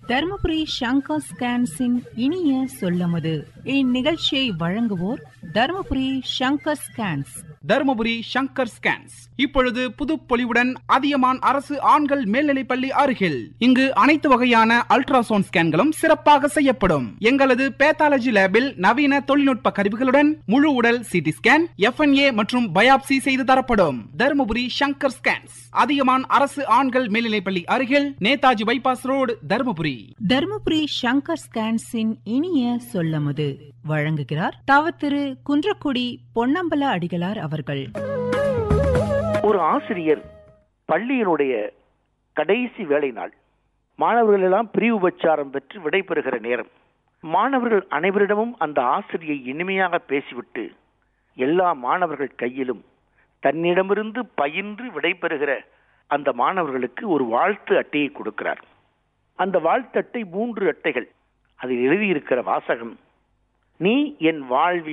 தருமபுரி சங்கர் ஸ்கேன்ஸின் இனிய சொல்லமுது இந்நிகழ்ச்சியை வழங்குவோர் தருமபுரி சங்கர் ஸ்கேன்ஸ் தருமபுரி சங்கர் ஸ்கேன்ஸ் இப்பொழுது புதுப்பொலிவுடன் அதியமான் அரசு ஆண்கள் மேல்நிலைப்பள்ளி அருகில் இங்கு அனைத்து வகையான அல்ட்ராசவுண்ட் ஸ்கேன்களும் சிறப்பாக செய்யப்படும் எங்களது பேத்தாலஜி லேபில் நவீன தொழில்நுட்ப கருவிகளுடன் முழு உடல் சிடி ஸ்கேன் எஃப்என்ஏ மற்றும் பயாப்சி செய்து தரப்படும் தருமபுரி சங்கர் ஸ்கேன்ஸ் அதியமான் அரசு ஆண்கள் மேல்நிலைப்பள்ளி அருகில் நேதாஜி பைபாஸ் ரோடு தருமபுரி தருமபுரி சங்கர் ஸ்கேன்ஸின் இனிய சொல்லமுது வழங்குகிறார் தவ திரு குன்றக்குடி பொன்னம்பல அடிகளார் அவர்கள் ஒரு ஆசிரியர் பள்ளியினுடைய கடைசி வேலை நாள் மாணவர்கள் எல்லாம் பிரிவு உபச்சாரம் பெற்று விடைபெறுகிற நேரம் மாணவர்கள் அனைவரிடமும் அந்த ஆசிரியை இனிமையாக பேசிவிட்டு எல்லா மாணவர்கள் கையிலும் தன்னிடமிருந்து பயின்று விடைபெறுகிற அந்த மாணவர்களுக்கு ஒரு வாழ்த்து அட்டையை கொடுக்கிறார் அந்த வாழ்த்து அட்டை மூன்று அட்டைகள் அதில் எழுதியிருக்கிற வாசகம் நீ என் வாழ்வி